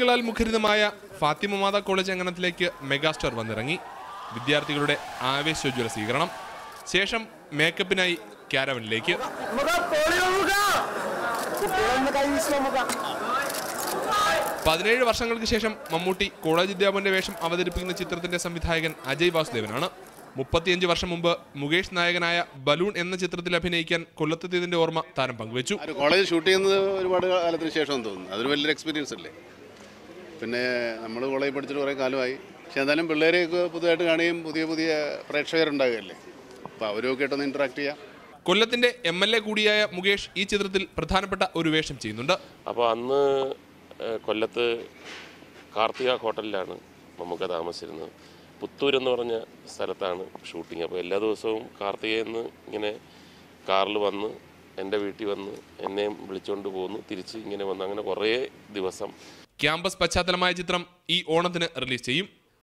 വിദ്യാർത്ഥികളാൽ മുഖരിതമായ ഫാത്തിമ മാതാ കോളേജ് അംഗണത്തിലേക്ക് മെഗാസ്റ്റാർ വന്നിറങ്ങി വിദ്യാർത്ഥികളുടെ ആവേശോജ്വല സ്വീകരണം ശേഷം മേക്കപ്പിനായി ക്യാരവനിലേക്ക് പതിനേഴ് വർഷങ്ങൾക്ക് ശേഷം മമ്മൂട്ടി കോളേജ് അധ്യാപകന്റെ വേഷം അവതരിപ്പിക്കുന്ന ചിത്രത്തിന്റെ സംവിധായകൻ അജയ് വാസുദേവനാണ് മുപ്പത്തിയഞ്ച് വർഷം മുമ്പ് മുകേഷ് നായകനായ ബലൂൺ എന്ന ചിത്രത്തിൽ അഭിനയിക്കാൻ കൊല്ലത്തെത്തിയതിന്റെ ഓർമ്മ താരം പങ്കുവച്ചു ഒരു കോളേജ് ഷൂട്ട് ചെയ്യുന്നത് ഒരുപാട് കാലത്തിന് ശേഷം തോന്നുന്നു അതൊരു വലിയൊരു എക്സ്പീരിയൻസ് അല്ലേ പിന്നെ നമ്മൾ കോളേജ് പഠിച്ചിട്ട് കുറേ കാലമായി പക്ഷെ എന്തായാലും പിള്ളേരെയൊക്കെ പുതുതായിട്ട് കാണുകയും പുതിയ പുതിയ പ്രേക്ഷകരുണ്ടാകുകയല്ലേ അപ്പോൾ അവരുമൊക്കെ ആയിട്ടൊന്ന് ഇൻട്രാക്ട് ചെയ്യാം കൊല്ലത്തിന്റെ എം എൽ എ കൂടിയായ മുകേഷ് ഈ ചിത്രത്തിൽ പ്രധാനപ്പെട്ട ഒരു വേഷം ചെയ്യുന്നുണ്ട് അപ്പോൾ അന്ന് ഏഹ്, കൊല്ലത്ത് കാർത്തിക ഹോട്ടലിലാണ് മമ്മൂക്ക താമസിച്ചിരുന്നത് പുത്തൂർ എന്ന് പറഞ്ഞ സ്ഥലത്താണ് ഷൂട്ടിങ് അപ്പോൾ എല്ലാ ദിവസവും കാർത്തികയെന്ന് ഇങ്ങനെ കാറിൽ വന്ന് എൻ്റെ വീട്ടിൽ വന്ന് എന്നെയും വിളിച്ചുകൊണ്ട് പോന്നു തിരിച്ച് ഇങ്ങനെ വന്ന് അങ്ങനെ കുറേ ദിവസം ക്യാമ്പസ് പശ്ചാത്തലമായ ചിത്രം ഈ ഓണത്തിന് റിലീസ് ചെയ്യും